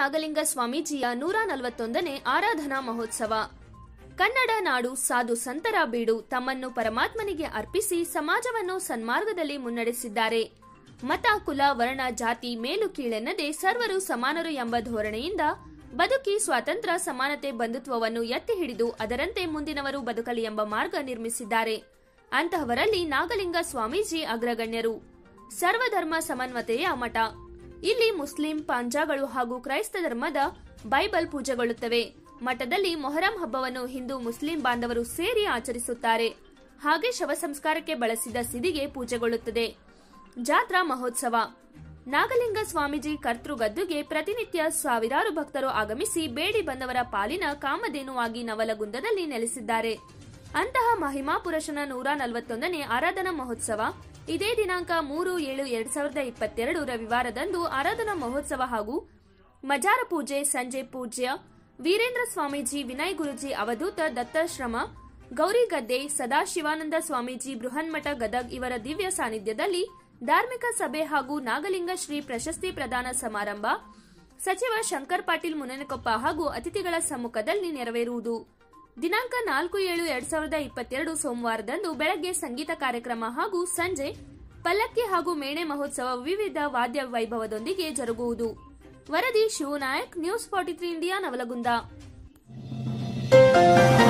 ನಾಗಲಿಂಗ ಸ್ವಾಮೀಜಿಯ ನೂರ ನಲವತ್ತೊಂದನೇ ಆರಾಧನಾ ಮಹೋತ್ಸವ ಕನ್ನಡ ನಾಡು ಸಾಧು ಸಂತರ ಬೀಡು ತಮ್ಮನ್ನು ಪರಮಾತ್ಮನಿಗೆ ಅರ್ಪಿಸಿ ಸಮಾಜವನ್ನು ಸನ್ಮಾರ್ಗದಲ್ಲಿ ಮುನ್ನಡೆಸಿದ್ದಾರೆ ಮತ ಕುಲ ವರ್ಣ ಜಾತಿ ಮೇಲು ಕೀಳೆನ್ನದೆ ಸರ್ವರು ಸಮಾನರು ಎಂಬ ಧೋರಣೆಯಿಂದ ಬದುಕಿ ಸ್ವಾತಂತ್ರ್ಯ ಸಮಾನತೆ ಬಂಧುತ್ವವನ್ನು ಎತ್ತಿ ಹಿಡಿದು ಅದರಂತೆ ಮುಂದಿನವರು ಬದುಕಲಿ ಎಂಬ ಮಾರ್ಗ ನಿರ್ಮಿಸಿದ್ದಾರೆ ಅಂತಹವರಲ್ಲಿ ನಾಗಲಿಂಗ ಸ್ವಾಮೀಜಿ ಅಗ್ರಗಣ್ಯರು ಸರ್ವಧರ್ಮ ಸಮನ್ವತೆಯ ಮಠ ಇಲ್ಲಿ ಮುಸ್ಲಿಂ ಪಾಂಜಾಗಳು ಹಾಗೂ ಕ್ರೈಸ್ತ ಧರ್ಮದ ಬೈಬಲ್ ಪೂಜೆಗೊಳ್ಳುತ್ತವೆ ಮಠದಲ್ಲಿ ಮೊಹರಂ ಹಬ್ಬವನ್ನು ಹಿಂದೂ ಮುಸ್ಲಿಂ ಬಾಂಧವರು ಸೇರಿ ಆಚರಿಸುತ್ತಾರೆ ಹಾಗೆ ಶವ ಸಂಸ್ಕಾರಕ್ಕೆ ಬಳಸಿದ ಸಿದಿಗೆ ಪೂಜೆಗೊಳ್ಳುತ್ತದೆ ಜಾತ್ರಾ ಮಹೋತ್ಸವ ನಾಗಲಿಂಗ ಸ್ವಾಮೀಜಿ ಕರ್ತೃಗದ್ದುಗೆ ಪ್ರತಿನಿತ್ಯ ಸಾವಿರಾರು ಭಕ್ತರು ಆಗಮಿಸಿ ಬೇಡಿ ಬಂದವರ ಪಾಲಿನ ಕಾಮಧೇನುವಾಗಿ ನವಲಗುಂದದಲ್ಲಿ ನೆಲೆಸಿದ್ದಾರೆ ಅಂತಹ ಮಹಿಮಾ ಪುರುಷನ ನೂರ ನಲವತ್ತೊಂದನೇ ಆರಾಧನಾ ಮಹೋತ್ಸವ ಇದೇ ದಿನಾಂಕ ಮೂರು ಏಳು ಎರಡ್ ಸಾವಿರದ ಇಪ್ಪತ್ತೆರಡು ರವಿವಾರದಂದು ಆರಾಧನಾ ಮಹೋತ್ಸವ ಹಾಗೂ ಮಜಾರ ಪೂಜೆ ಸಂಜೆ ಪೂಜ್ಯ ವೀರೇಂದ್ರ ಸ್ವಾಮೀಜಿ ವಿನಯ್ ಗುರುಜಿ ಅವಧೂತ ದತ್ತಾಶ್ರಮ ಗೌರಿಗದ್ದೆ ಸದಾಶಿವಾನಂದ ಸ್ವಾಮೀಜಿ ಬೃಹನ್ಮಠ ಗದಗ್ ಇವರ ದಿವ್ಯ ಸಾನ್ನಿಧ್ಯದಲ್ಲಿ ಧಾರ್ಮಿಕ ಸಭೆ ಹಾಗೂ ನಾಗಲಿಂಗ ಶ್ರೀ ಪ್ರಶಸ್ತಿ ಪ್ರದಾನ ಸಮಾರಂಭ ಸಚಿವ ಶಂಕರ್ ಪಾಟೀಲ್ ಮುನೇನಕೊಪ್ಪ ಹಾಗೂ ಅತಿಥಿಗಳ ಸಮ್ಮುಖದಲ್ಲಿ ನೆರವೇರುವುದು ದಿನಾಂಕ ನಾಲ್ಕು ಏಳು ಎರಡ್ ಸಾವಿರದ ಇಪ್ಪತ್ತೆರಡು ಸೋಮವಾರದಂದು ಬೆಳಗ್ಗೆ ಸಂಗೀತ ಕಾರ್ಯಕ್ರಮ ಹಾಗೂ ಸಂಜೆ ಪಲ್ಲಕ್ಕಿ ಹಾಗೂ ಮೇಣೆ ಮಹೋತ್ಸವ ವಿವಿಧ ವಾದ್ಯ ವೈಭವದೊಂದಿಗೆ ಜರುಗುವುದು ವರದಿ Shivanayak news forty three India Navalgund